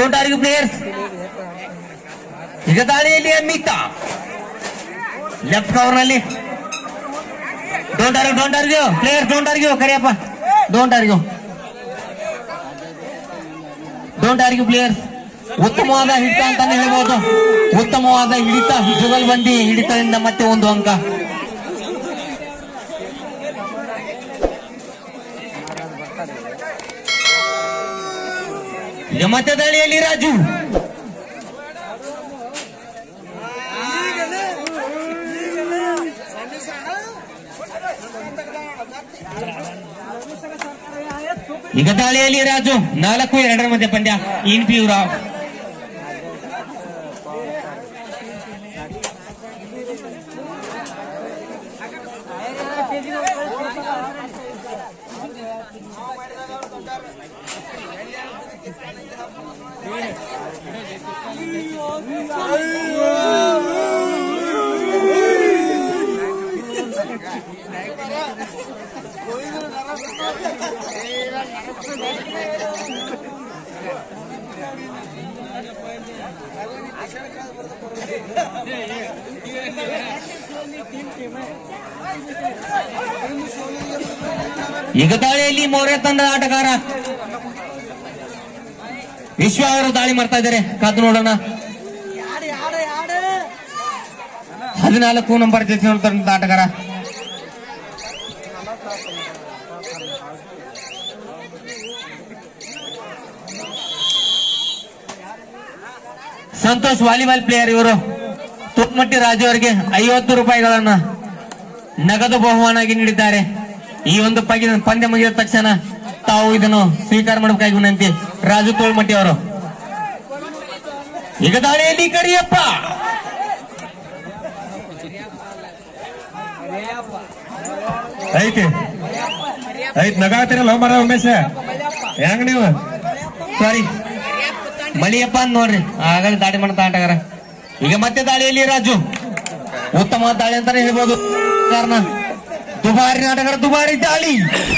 Don't argue players ಈಗ ದಾಳಿಯಲ್ಲಿ Amita left cover ನಲ್ಲಿ don't argue don't argue players don't argue Kariyappa don't argue don't argue players ಉತ್ತಮವಾದ ಹಿಡಿತ ಅಂತಾನೆ ಹೇಳ್ಬೋದು ಉತ್ತಮವಾದ ಹಿಡಿತ ಜುಗಲ್ಬಂದಿ ಹಿಡಿತದಿಂದ ಮತ್ತೆ ಒಂದು ಅಂಕ ಈಗ ಮತ್ತೆ ದಾಳಿಯಲ್ಲಿ ರಾಜು ಈಗ ದಾಳಿಯಲ್ಲಿ ರಾಜು ನಾಲ್ಕು ಎರಡರ ಮಧ್ಯೆ ಪಂದ್ಯ ಇನ್ ಪ್ಯೂರ ಈಗ ದಾಳಿಯಲ್ಲಿ ಮೌರ್ಯ ತಂಡದ ಆಟಗಾರ ವಿಶ್ವ ಅವರು ದಾಳಿ ಮಾಡ್ತಾ ಇದ್ದಾರೆ ಕಾದು ನೋಡೋಣ ಹದಿನಾಲ್ಕು ನಂಬರ್ ಜೆಸಿ ತಂಡದ ಆಟಗಾರ ಸಂತೋಷ್ ವಾಲಿಬಾಲ್ ಪ್ಲೇಯರ್ ಇವರು ತುಪ್ಪಮಟ್ಟಿ ರಾಜು ಅವರಿಗೆ ಐವತ್ತು ರೂಪಾಯಿಗಳನ್ನ ನಗದು ಬಹುಮಾನಾಗಿ ನೀಡಿದ್ದಾರೆ ಈ ಒಂದು ಪಂದ್ಯ ಪಂದ್ಯ ಮುಗಿದ ತಕ್ಷಣ ತಾವು ಇದನ್ನು ಸ್ವೀಕಾರ ಮಾಡಬೇಕಾಗಿ ವಿನಂತಿ ರಾಜು ತೋಳ್ಮಟ್ಟಿ ಅವರು ಈಗ ದಾಳಿಯಲ್ಲಿ ಕರಿಯಪ್ಪ ಐತಿ ಐತ್ ನಗಾತಿರಲ್ಲ ಮರ ಉಮೇಶ ಹೆಂಗ್ ನೀವು ಸಾರಿ ಮಳಿಯಪ್ಪ ಅಂತ ನೋಡ್ರಿ ಆಗಲೇ ದಾಳಿ ಮಾಡ್ತಾ ಆಟಗಾರ ಈಗ ಮತ್ತೆ ದಾಳಿಯಲ್ಲಿ ರಾಜು ಉತ್ತಮ ದಾಳಿ ಅಂತಾನೆ ಹೇಳ್ಬೋದು ಕಾರಣ ದುಬಾರಿ ಆಟಗಾರ ದುಬಾರಿ ದಾಳಿ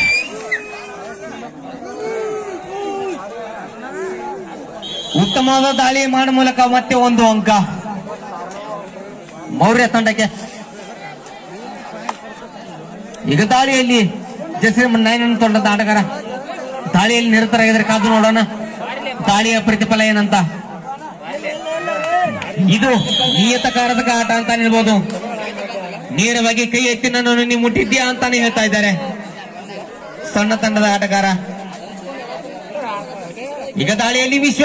ಉತ್ತಮವಾದ ದಾಳಿ ಮಾಡೋ ಮೂಲಕ ಮತ್ತೆ ಒಂದು ಅಂಕ ಮೌರ್ಯ ತಂಡಕ್ಕೆ ಈಗ ದಾಳಿಯಲ್ಲಿ ಜಸೀರ್ ನೈನ್ ತಂಡದ ಆಟಗಾರ ದಾಳಿಯಲ್ಲಿ ನಿರತರಾಗಿದ್ರೆ ಕಾದು ನೋಡೋಣ ದಾಳಿಯ ಪ್ರತಿಫಲ ಏನಂತ ಇದು ನಿಯತಕಾರದ ಆಟ ಅಂತ ಹೇಳ್ಬೋದು ನೇರವಾಗಿ ಕೈ ಎತ್ತಿ ನನ್ನನ್ನು ನೀವು ಮುಟ್ಟಿದ್ಯಾ ಅಂತಾನೆ ಹೇಳ್ತಾ ಇದ್ದಾರೆ ಸಣ್ಣ ತಂಡದ ಆಟಗಾರ ಈಗ ದಾಳಿಯಲ್ಲಿ ವಿಶ್ವ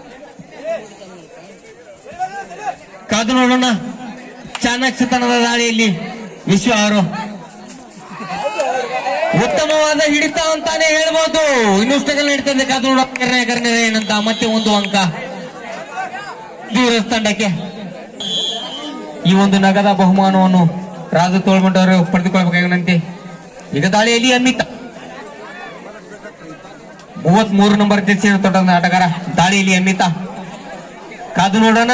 ಕಾದು ನೋಡೋಣ ಚಾಣಕ್ಯತನದ ದಾಳಿಯಲ್ಲಿ ವಿಶ್ವ ಅವರು ಉತ್ತಮವಾದ ಹಿಡಿತ ಅಂತಾನೆ ಹೇಳ್ಬೋದು ಇನ್ನುಷ್ಟಗಳು ನಡೀತದೆ ಕಾದು ನೋಡೋಣ ಕರ್ನೆ ಏನಂತ ಮತ್ತೆ ಒಂದು ಅಂಕ ದೂರ ತಂಡಕ್ಕೆ ಈ ಒಂದು ನಗದ ಬಹುಮಾನವನ್ನು ರಾಜು ತೋಳ್ಮಂಡವರು ಪಡೆದುಕೊಳ್ಳಬೇಕಾಗಿ ವಿನಂತಿ ಈಗ ದಾಳಿಯಲ್ಲಿ ಅಮಿತ ಮೂವತ್ ಮೂರು ನಂಬರ್ ಜೆರ್ಸಿ ತೊಟ್ಟದ ಆಟಗಾರ ದಾಳಿಯಲ್ಲಿ ಅಮಿತ ಕಾದು ನೋಡೋಣ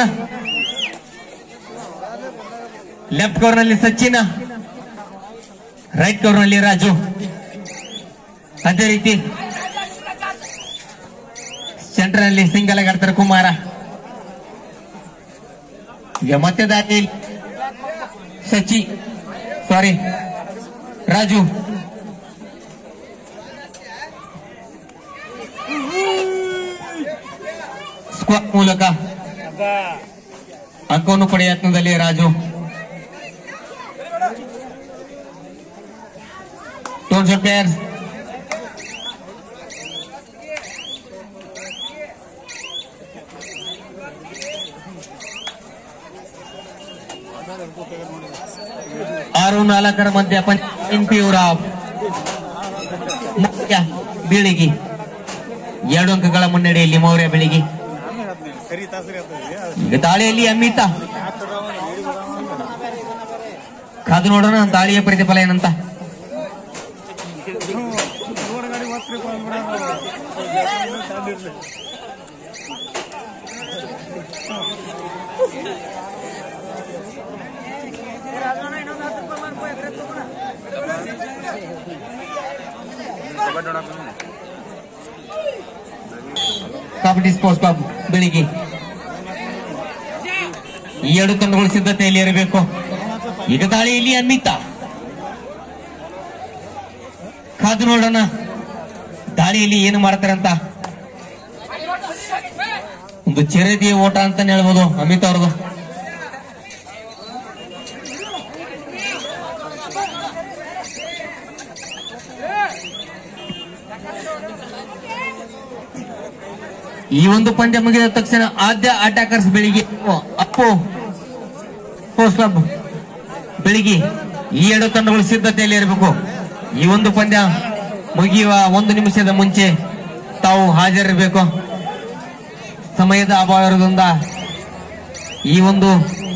ಲೆಫ್ಟ್ ಕವರ್ ನಲ್ಲಿ ಸಚಿನ ರೈಟ್ ಕವರ್ ನಲ್ಲಿ ರಾಜು ಅದೇ ರೀತಿ ಸೆಂಟರ್ ನಲ್ಲಿ ಸಿಂಗಲ್ ಆಗಿ ಆಡ್ತಾರೆ ಕುಮಾರ ಈಗ ಮತ್ತೆ ದಾರಿಯಲ್ಲಿ ಸಚಿ ಸಾರಿ ರಾಜು ಸ್ಕ್ವಾಟ್ ಮೂಲಕ ಅಂಕವನ್ನು ಪಡೆಯ ಯತ್ನದಲ್ಲಿ ರಾಜು ಟೋನ್ ಪ್ಲೇಯರ್ಸ್ ಆರು ನಾಲ್ಕರ ಮಧ್ಯ ಪಂಪಿಯೂರ ಮುಖ್ಯ ಬೀಳಿಗಿ ಎರಡು ಅಂಕಗಳ ಮುನ್ನಡೆಯಲ್ಲಿ ಮೌರ್ಯ ಬೆಳಿಗಿ ಈಗ ದಾಳಿಯಲ್ಲಿ ಅಮಿತ ಕಾದು ನೋಡೋಣ ದಾಳಿಯ ಪ್ರತಿಫಲ ಏನಂತ ಕಬಡ್ಡಿ ಸ್ಪೋರ್ಟ್ಸ್ ಕ್ಲಬ್ ಬೆಳಿಗ್ಗೆ ಈ ಎರಡು ತಂಡಗಳು ಸಿದ್ಧತೆಯಲ್ಲಿ ಇರಬೇಕು ಈಗ ದಾಳಿಯಲ್ಲಿ ಅಮಿತ ಕಾದು ನೋಡೋಣ ದಾಳಿಯಲ್ಲಿ ಏನು ಮಾಡ್ತಾರೆ ಅಂತ ಒಂದು ಚಿರದಿಯ ಓಟ ಅಂತಾನೆ ಹೇಳ್ಬೋದು ಅಮಿತ್ ಅವ್ರದ್ದು ಈ ಒಂದು ಪಂದ್ಯ ಮುಗಿದ ತಕ್ಷಣ ಆದ್ಯ ಅಟ್ಯಾಕರ್ಸ್ ಬೆಳಿಗ್ಗೆ ಅಪ್ಪು ಸ್ಪೋರ್ಟ್ಸ್ ಕ್ಲಬ್ ಬೆಳಿಗ್ಗೆ ಈ ಎರಡು ತಂಡಗಳು ಸಿದ್ಧತೆಯಲ್ಲಿ ಇರಬೇಕು ಈ ಒಂದು ಪಂದ್ಯ ಮುಗಿಯುವ ಒಂದು ನಿಮಿಷದ ಮುಂಚೆ ತಾವು ಹಾಜರಿರಬೇಕು ಸಮಯದ ಅಭಾವ ಇರೋದ್ರಿಂದ ಈ ಒಂದು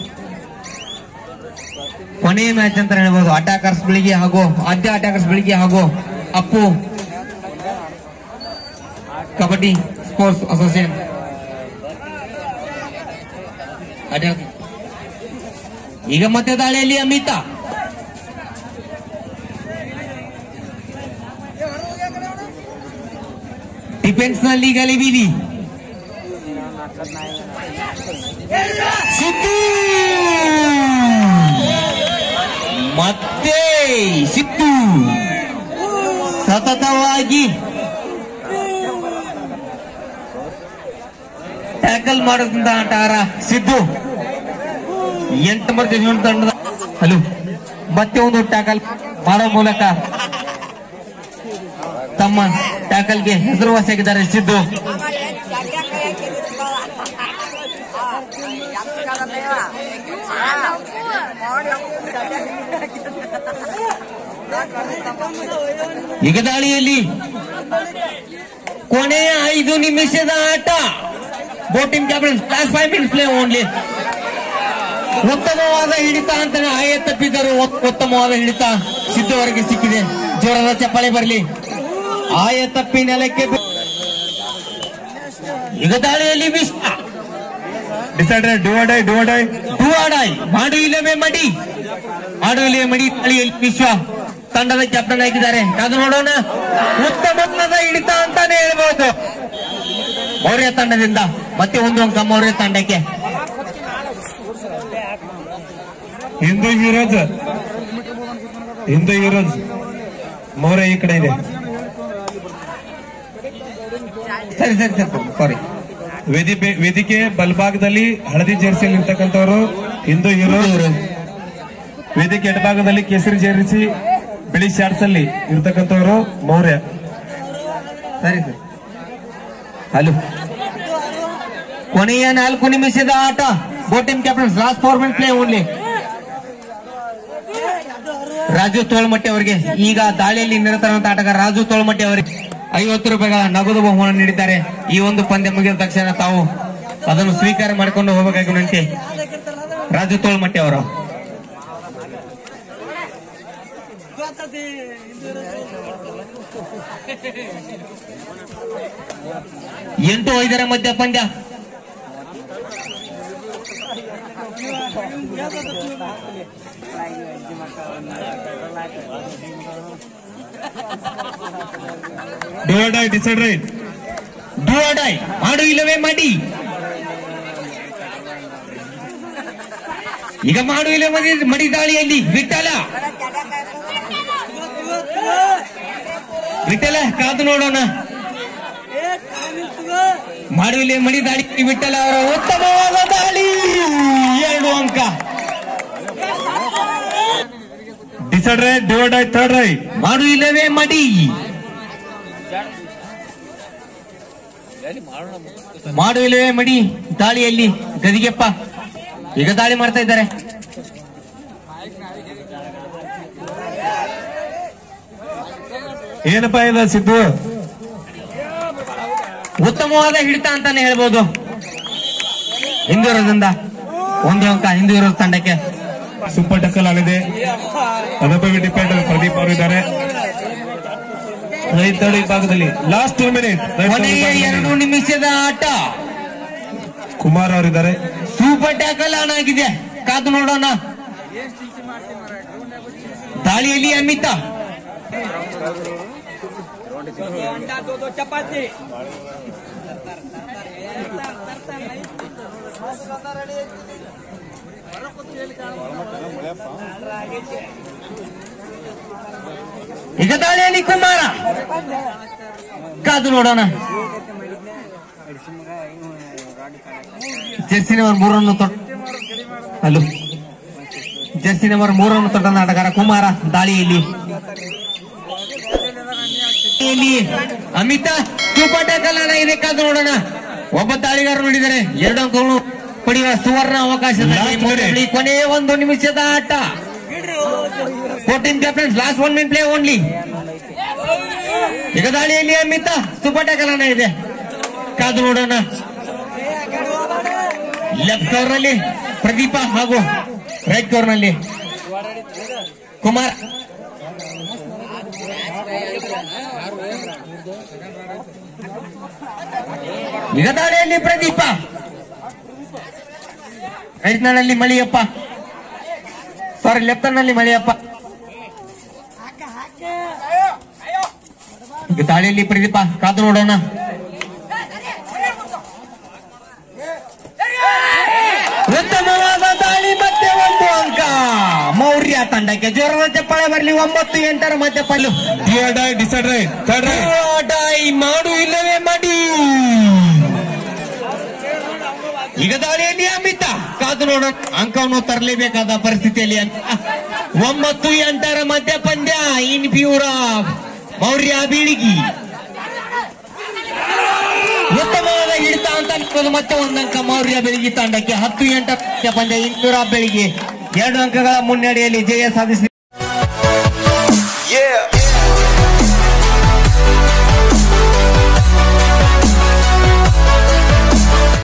ಕೊನೆಯ ಮ್ಯಾಚ್ ಅಂತ ಹೇಳ್ಬೋದು ಅಟ್ಯಾಕರ್ಸ್ ಬೆಳಿಗ್ಗೆ ಹಾಗೂ ಆದ್ಯ ಅಟ್ಯಾಕರ್ಸ್ ಬೆಳಿಗ್ಗೆ ಹಾಗೂ ಅಪ್ಪು ಕಬಡ್ಡಿ ಸ್ಪೋರ್ಟ್ಸ್ ಅಸೋಸಿಯೇಷನ್ ಅಡ್ಡ- ಈಗ ಮತ್ತೆ ದಾಳಿಯಲ್ಲಿ ಅಮಿತ ಡಿಫೆನ್ಸ್ ನಲ್ಲಿ ಗಲಿಬಿಲಿ ಸಿದ್ದು ಮತ್ತೆ ಸಿದ್ದು ಸತತವಾಗಿ ಟ್ಯಾಕಲ್ ಮಾಡೋದ್ರಿಂದ ಆಟಗಾರ ಸಿದ್ದು ಎಂಟು ಮಂದಿ ಜೀವನ ತಂಡದ ಹಲೋ ಮತ್ತೆ ಒಂದು ಟ್ಯಾಕಲ್ ಮಾಡೋ ಮೂಲಕ ತಮ್ಮ ಟ್ಯಾಕಲ್ಗೆ ಹೆಸರುವಾಸಿಯಾಗಿದ್ದಾರೆ ಸಿದ್ದು ಈಗ ದಾಳಿಯಲ್ಲಿ ಕೊನೆಯ ಐದು ನಿಮಿಷದ ಆಟ ಬೋಟಿಂಗ್ captain last five minutes play only ಉತ್ತಮವಾದ ಹಿಡಿತ ಅಂತ ಆಯ ತಪ್ಪಿದ್ದರು ಉತ್- ಉತ್ತಮವಾದ ಹಿಡಿತ ಸಿದ್ಧವರೆಗೆ ಸಿಕ್ಕಿದೆ ಜೋರಾದ ಚಪ್ಪಾಳೆ ಬರಲಿ ಆಯ ತಪ್ಪಿ ನೆಲಕ್ಕೆ ಬಿ- ಈಗ ದಾಳಿಯಲ್ಲಿ ವಿಶ್ವ ಡಿಸೈಡೆಡ್ ಡಿವೈಡೈ ಡಿವೈಡೈ ಡೂಆಡಾಯ್ ಮಾಡು ಇಲ್ಲವೇ ಮಡಿ ಮಾಡು ಇಲ್ಲವೇ ಮಡಿ ದಾಳಿಯಲ್ಲಿ ವಿಶ್ವ ತಂಡದ ಕ್ಯಾಪ್ಟನ್ ಆಗಿದ್ದಾರೆ ಅದು ನೋಡೋಣ ಉತ್ತಮವಾದ ಹಿಡಿತ ಅಂತಾನೆ ಹೇಳ್ಬಹುದು ಮೌರ್ಯ ತಂಡದಿಂದ ಮತ್ತೆ ಒಂದು ಅಂಕ ಮೌರ್ಯ ತಂಡಕ್ಕೆ ಹಿಂದೂ ಹೀರೋಸ್ ಹಿಂದೂ ಹೀರೋಸ್ ಮೋರೆ ಈ ಕಡೆ ಇದೆ ಸರಿ ಸರಿ ಸರಿ ಸಾರಿ ವೇದಿಕೆ ವೇದಿಕೆ ಬಲಭಾಗದಲ್ಲಿ ಹಳದಿ ಜೆರ್ಸಿಯಲ್ಲಿ ಇರ್ತಕ್ಕಂಥವ್ರು ಹಿಂದೂ ಹೀರೋಸ್ ವೇದಿಕೆ ಎಡಭಾಗದಲ್ಲಿ ಕೇಸರಿ ಜೆರ್ಸಿ ಬಿಳಿ ಶಾರ್ಟ್ಸ್ ಅಲ್ಲಿ ಇರ್ತಕ್ಕಂಥವ್ರು ಮೌರ್ಯ ಸರಿ ಸರಿ ಹಲೋ ಕೊನೆಯ ನಾಲ್ಕು ನಿಮಿಷದ ಆಟ ಬೋಟಿಂಗ್ captains last four minute play only Raju Tolmatti ಅವರಿಗೆ ಈಗ ದಾಳಿಯಲ್ಲಿ ನಿರತರಂತ ಆಟಗಾರ ರಾಜು ತೋಳ್ಮಟ್ಟಿ ಅವರಿಗೆ ಐವತ್ತು ರೂಪಾಯಿಗಳ ನಗದು ಬಹುಮಾನ ನೀಡಿದ್ದಾರೆ ಈ ಒಂದು ಪಂದ್ಯ ಮುಗಿದ ತಕ್ಷಣ ತಾವು ಅದನ್ನು ಸ್ವೀಕಾರ ಮಾಡಿಕೊಂಡು ಹೋಗಬೇಕಾಗುವಂತೆ ರಾಜು ತೋಳ್ಮಟ್ಟಿ ಅವರು ಎಂಟು ಐದರ ಮಧ್ಯ ಪಂದ್ಯ ಡಿವೈಡೈ ಡಿಸೈಡ್ ರೈಟ್ ಡೂಡಾಯ್ ಮಾಡು ಇಲ್ಲವೇ ಮಾಡಿ ಈಗ ಮಾಡು ಇಲ್ಲ ಮಡಿ ಮಡಿ ದಾಳಿಯಲ್ಲಿ ವಿಠಲ ವಿಠಲ ಕಾದು ನೋಡೋಣ ಮಾಡು ಇಲ್ಲ ಮಡಿ ದಾಳಿ ವಿಠಲ ಅವರ ಉತ್ತಮವಾದ ದಾಳಿ ಎರಡು ಅಂಕ ಡಿಸೈಡ್ ರೈಟ್ ಡಿವೈಡೈ ಥರ್ಡ್ ರೈಟ್ ಮಾಡು ಇಲ್ಲವೇ ಮಡಿ ಮಾಡು ಇಲ್ಲವೇ ಮಡಿ ದಾಳಿಯಲ್ಲಿ ಗದಿಗೆಪ್ಪ ಈಗ ದಾಳಿ ಮಾಡ್ತಾ ಇದ್ದಾರೆ ಏನಪ್ಪಾ ಇದು ಸಿದ್ದು ಉತ್ತಮವಾದ ಹಿಡಿತ ಅಂತಾನೆ ಹೇಳ್ಬೋದು ಹಿಂದೂರದಿಂದ ಒಂದು ಅಂಕ ಹಿಂದೂರ ತಂಡಕ್ಕೆ ಸೂಪರ್ ಟಕ್ಕಲ್ ಆಗಿದೆ ಅನುಭವಿ ಡಿಪೆಂಡರ್ ಪ್ರದೀಪ್ ಅವರು ಇದ್ದಾರೆ ರೈಟ್ ಥರ್ಡ್ ವಿಭಾಗದಲ್ಲಿ ಲಾಸ್ಟ್ ಟೂ ಮಿನಿಟ್ ಕೊನೆಯ ಎರಡು ನಿಮಿಷದ ಆಟ ಕುಮಾರ್ ಅವರಿದ್ದಾರೆ ಸೂಪರ್ ಟ್ಯಾಕಲ್ ಆನ್ ಆಗಿದೆ ಕಾದು ನೋಡೋಣ ದಾಳಿಯಲ್ಲಿ ಅಮಿತ अंडा दो दो चपाती ಈಗ ದಾಳಿಯಲ್ಲಿ ಕುಮಾರ ಕಾದು ನೋಡೋಣ ಜೆರ್ಸಿ ನಂಬರ್ ಮೂರನ್ನು ತೊಟ್ ಹಲೋ ಜೆರ್ಸಿ ನಂಬರ್ ಮೂರನ್ನು ತೊಟ್ಟ ನಾಟಗಾರ ಕುಮಾರ ದಾಳಿಯಲ್ಲಿ ಇಲ್ಲಿ ಅಮಿತಾ ತೂಪಾಟ ಕಲ್ಯಾಣ ಇದೆ ಕಾದು ನೋಡೋಣ ಒಬ್ಬ ದಾಳಿಗಾರ ನೋಡಿದರೆ ಎರಡು ಅಂಕಗಳು ಪಡೆಯುವ ಸುವರ್ಣ ಅವಕಾಶದಲ್ಲಿ Last ಮೊದಲ minute. ಕೊನೆಯ ಒಂದು ನಿಮಿಷದ ಆಟ fourteen captains last one min play only ಈಗ ದಾಳಿಯಲ್ಲಿ ಅಮಿತ ಸುಪಟ ಕಲನ ಇದೆ ಕಾದು ನೋಡೋಣ ಲೆಫ್ಟ್ ಕವರ್ ನಲ್ಲಿ ಪ್ರದೀಪ ಹಾಗೂ ರೈಟ್ ಕವರ್ ನಲ್ಲಿ ಕುಮಾರ್ ಈಗ ದಾಳಿಯಲ್ಲಿ ಪ್ರದೀಪ ರೈಟ್ ನಲ್ಲಿ ಮಳಿಯಪ್ಪ ಸಾರಿ ಲೆಫ್ಟ್ ನಲ್ಲಿ ಮಳಿಯಪ್ಪ ಈಗ ದಾಳಿಯಲ್ಲಿ ಪ್ರದೀಪ ಕಾದು ನೋಡೋಣ ಉತ್ತಮವಾದ ದಾಳಿ ಮತ್ತೆ ಒಂದು ಅಂಕ ಮೌರ್ಯ ತಂಡಕ್ಕೆ ಜೋರದ ಚಪ್ಪಾಳೆ ಬರಲಿ ಒಂಬತ್ತು ಎಂಟರ ಮಧ್ಯ ಪಲ್ಲು ಡಿಸೈಡ್ ರೈಟ್ ಥರ್ಡ್ ರೈಟ್ ಹೋರಾಟ ಮಾಡು ಇಲ್ಲವೇ ಮಾಡಿ ಈಗ ದಾಳಿಯಲ್ಲಿ ಅಮಿತ ಕಾದು ನೋಡೋಣ ಅಂಕವನ್ನು ತರಲೇಬೇಕಾದ ಪರಿಸ್ಥಿತಿಯಲ್ಲಿ ಅಂತ ಒಂಬತ್ತು ಎಂಟರ ಮಧ್ಯ ಪಂದ್ಯ ಇನ್ ಪ್ಯೂರ್ ಆಫ್ ಮೌರ್ಯ ಬೀಳಿಗಿ ಉತ್ತಮವಾದ ಹಿಡಿತ ಅಂತ ಅನ್ಕೋದು ಮತ್ತೆ ಒಂದು ಅಂಕ ಮೌರ್ಯ ಬೆಳಗಿ ತಂಡಕ್ಕೆ ಹತ್ತು ಎಂಟರ ಮಧ್ಯ ಪಂದ್ಯ ಇನ್ ಪ್ಯೂರ್ ಆಫ್ ಬೆಳಿಗ್ಗೆ ಎರಡು ಅಂಕಗಳ ಮುನ್ನಡೆಯಲ್ಲಿ ಜಯ ಸಾಧಿಸಿ